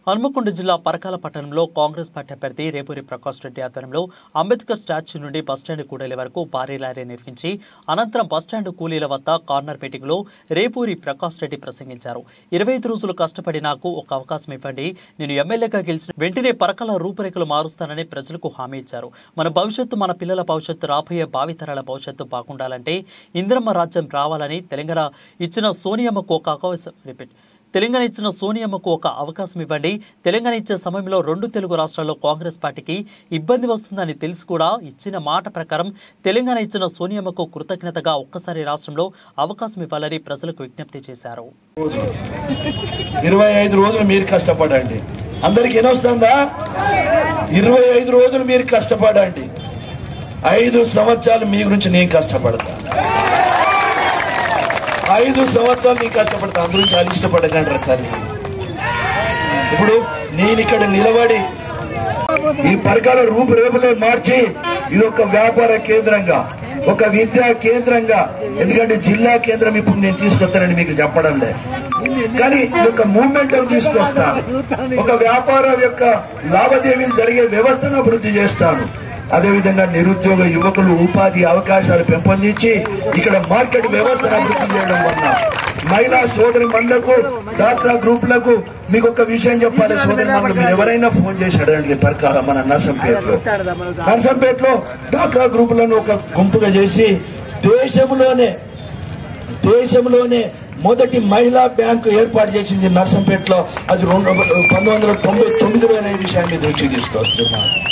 హన్మకొండ జిల్లా పరకాల పట్టణంలో కాంగ్రెస్ పార్టీ అభ్యర్థి రేపూరి ప్రకాష్ రెడ్డి ఆధ్వర్యంలో అంబేద్కర్ స్టాచ్యూ నుండి బస్టాండ్ కూడలి వరకు భారీ ర్యాలీ నిర్వహించి అనంతరం బస్టాండ్ కూలీల వద్ద కార్నర్ మీటింగ్లో రేపూరి ప్రకాష్ రెడ్డి ప్రసంగించారు ఇరవై ఐదు రోజులు కష్టపడి నాకు ఒక అవకాశం ఇవ్వండి నేను ఎమ్మెల్యేగా గెలిచిన వెంటనే పరకాల రూపురేఖలు మారుస్తానని ప్రజలకు హామీ ఇచ్చారు మన భవిష్యత్తు మన పిల్లల భవిష్యత్తు రాబోయే భావితరాల భవిష్యత్తు బాగుండాలంటే ఇందిరమ్మ రాజ్యం రావాలని తెలంగాణ ఇచ్చిన సోనియమ్మకు ఒక అవకాశం రిపీట్ తెలంగాణ ఇచ్చిన సోనియమ్మకు ఒక అవకాశం ఇవ్వండి తెలంగాణ ఇచ్చే సమయంలో రెండు తెలుగు రాష్ట్రాల్లో కాంగ్రెస్ పార్టీకి ఇబ్బంది వస్తుందని తెలిసి కూడా ఇచ్చిన మాట ప్రకారం తెలంగాణ ఇచ్చిన సోనియమ్మకు కృతజ్ఞతగా ఒక్కసారి రాష్ట్రంలో అవకాశం ఇవ్వాలని ప్రజలకు విజ్ఞప్తి చేశారు ఇరవై ఐదు రోజులు మీరు కష్టపడండి అందరికి ఏనొస్తుందా ఇరవై ఐదు రోజులు మీరు కష్టపడండి ఐదు సంవత్సరాలు మీ గురించి నేను కష్టపడతా ఐదు సంవత్సరాలు నేను కష్టపడతా అందరూ చాలా ఇష్టపడకండి రా తల్లి ఇప్పుడు నేను ఇక్కడ నిలబడి ఈ పరకాల రూపురేపులే మార్చి ఇది ఒక వ్యాపార కేంద్రంగా ఒక విద్యా కేంద్రంగా ఎందుకంటే జిల్లా కేంద్రం ఇప్పుడు నేను తీసుకొస్తానని మీకు చెప్పడం లేదు కానీ ఇది ఒక మూమెంట్ తీసుకొస్తాను ఒక వ్యాపారం యొక్క లావాదేవీలు జరిగే వ్యవస్థను అభివృద్ధి చేస్తాను అదేవిధంగా నిరుద్యోగ యువకులు ఉపాధి అవకాశాలు పెంపొందించి ఇక్కడ మార్కెట్ వ్యవస్థను అభివృద్ధి చేయడం వల్ల మహిళా సోదరి మండలకు డాక్రా గ్రూపులకు మీకు ఒక విషయం చెప్పాలి సోదరి మండలు మీరు ఎవరైనా ఫోన్ చేసి అడగండి పరకాల మన నర్సంపేటలో నర్సంపేటలో డాక్రా గ్రూపులను ఒక గుంపుగా చేసి దేశంలోనే దేశంలోనే మొదటి మహిళా బ్యాంకు ఏర్పాటు చేసింది నర్సంపేటలో అది రెండు పంతొమ్మిది వందల తొంభై తొమ్మిదిలో అనే విషయాన్ని దృష్టి తీసుకొస్తున్నాను